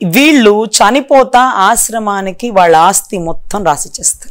వీళ్ళు చనిపోతా ఆశ్రమానికి వాళ్ళ ఆస్తి మొత్తం రాసిచ్చేస్తారు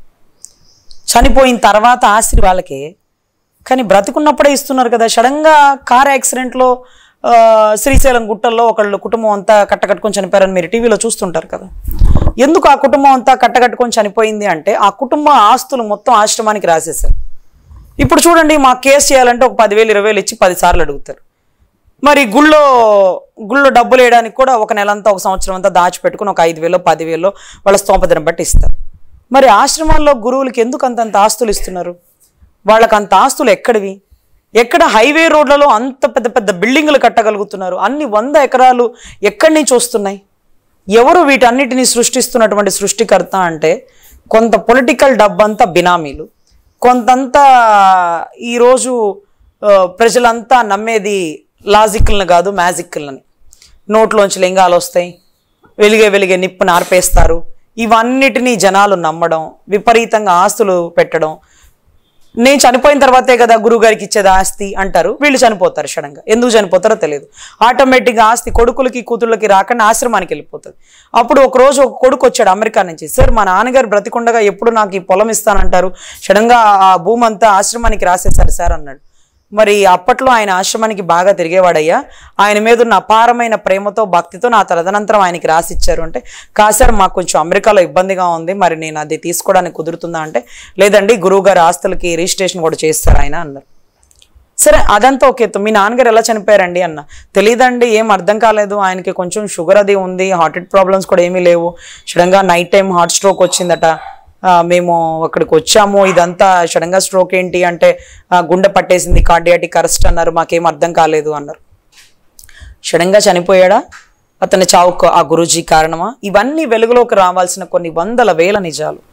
చనిపోయిన తర్వాత ఆస్తి వాళ్ళకే కానీ బ్రతికున్నప్పుడే ఇస్తున్నారు కదా సడన్గా కార్ యాక్సిడెంట్లో ఆ, శ్రీశైలం గుట్టల్లో ఒకళ్ళు కుటుంబం అంతా కట్టకట్టుకొని చనిపోయారని మీరు టీవీలో చూస్తుంటారు కదా ఎందుకు ఆ కుటుంబం అంతా కట్టకట్టుకొని చనిపోయింది అంటే ఆ కుటుంబ ఆస్తులు మొత్తం ఆశ్రమానికి రాసేశారు ఇప్పుడు చూడండి మా కేసు చేయాలంటే ఒక పదివేలు ఇరవై వేలు ఇచ్చి పది సార్లు అడుగుతారు మరి గుళ్ళో గుళ్ళో డబ్బులు వేయడానికి కూడా ఒక నెలంతా ఒక సంవత్సరం అంతా దాచిపెట్టుకుని ఒక ఐదు వేలో పదివేలో వాళ్ళ స్తోమతను బట్టి ఇస్తారు మరి ఆశ్రమాల్లో గురువులకి ఎందుకు అంతంత ఆస్తులు ఇస్తున్నారు వాళ్ళకి అంత ఆస్తులు ఎక్కడివి ఎక్కడ హైవే రోడ్లలో అంత పెద్ద పెద్ద బిల్డింగులు కట్టగలుగుతున్నారు అన్ని వంద ఎకరాలు ఎక్కడి నుంచి వస్తున్నాయి ఎవరు వీటన్నిటిని సృష్టిస్తున్నటువంటి సృష్టికర్త అంటే కొంత పొలిటికల్ డబ్బంతా బినామీలు కొంతంతా ఈరోజు ఆ, ప్రజలంతా నమ్మేది లాజిక్లను కాదు మ్యాజిక్లని నోట్లోంచి లింగాలు వస్తాయి వెలిగే వెలిగే నిప్పుని ఆర్పేస్తారు ఇవన్నిటినీ జనాలు నమ్మడం విపరీతంగా ఆస్తులు పెట్టడం నేను చనిపోయిన తర్వాతే కదా గురువు గారికి ఇచ్చేది ఆస్తి అంటారు వీళ్ళు చనిపోతారు సడన్గా ఎందుకు చనిపోతారో తెలియదు ఆటోమేటిక్గా ఆస్తి కొడుకులకి కూతుళ్ళకి రాకుండా ఆశ్రమానికి వెళ్ళిపోతుంది అప్పుడు ఒక రోజు ఒక కొడుకు వచ్చాడు అమెరికా నుంచి సార్ మా నాన్నగారు బ్రతికుండగా ఎప్పుడు నాకు ఈ పొలం ఇస్తానంటారు సడన్గా ఆ భూమి అంతా ఆశ్రమానికి రాసేశారు సార్ అన్నాడు మరి అప్పట్లో ఆయన ఆశ్రమానికి బాగా తిరిగేవాడయ్యా ఆయన మీద ఉన్న అపారమైన ప్రేమతో భక్తితో నా తదనంతరం ఆయనకి రాసిచ్చారు అంటే కాసారు మాకు కొంచెం అమెరికాలో ఇబ్బందిగా ఉంది మరి నేను అది తీసుకోవడానికి కుదురుతుందా అంటే లేదండి గురువుగారు ఆస్తులకి రిజిస్ట్రేషన్ కూడా చేస్తారు ఆయన అన్నారు సరే అదంతా ఓకే మీ నాన్నగారు ఎలా చనిపోయారండి అన్న తెలియదండి ఏం అర్థం కాలేదు ఆయనకి కొంచెం షుగర్ అది ఉంది హార్ట్ ప్రాబ్లమ్స్ కూడా ఏమీ లేవు సడన్గా నైట్ టైం హార్ట్ స్ట్రోక్ వచ్చిందట ఆ, మేము అక్కడికి వచ్చాము ఇదంతా సడన్గా స్ట్రోక్ ఏంటి అంటే ఆ, గుండె పట్టేసింది కార్డియాటిక్ అరెస్ట్ అన్నారు మాకేం అర్థం కాలేదు అన్నారు సడన్గా చనిపోయాడా అతని చావుకు ఆ గురూజీ కారణమా ఇవన్నీ వెలుగులోకి రావాల్సిన కొన్ని వందల వేల నిజాలు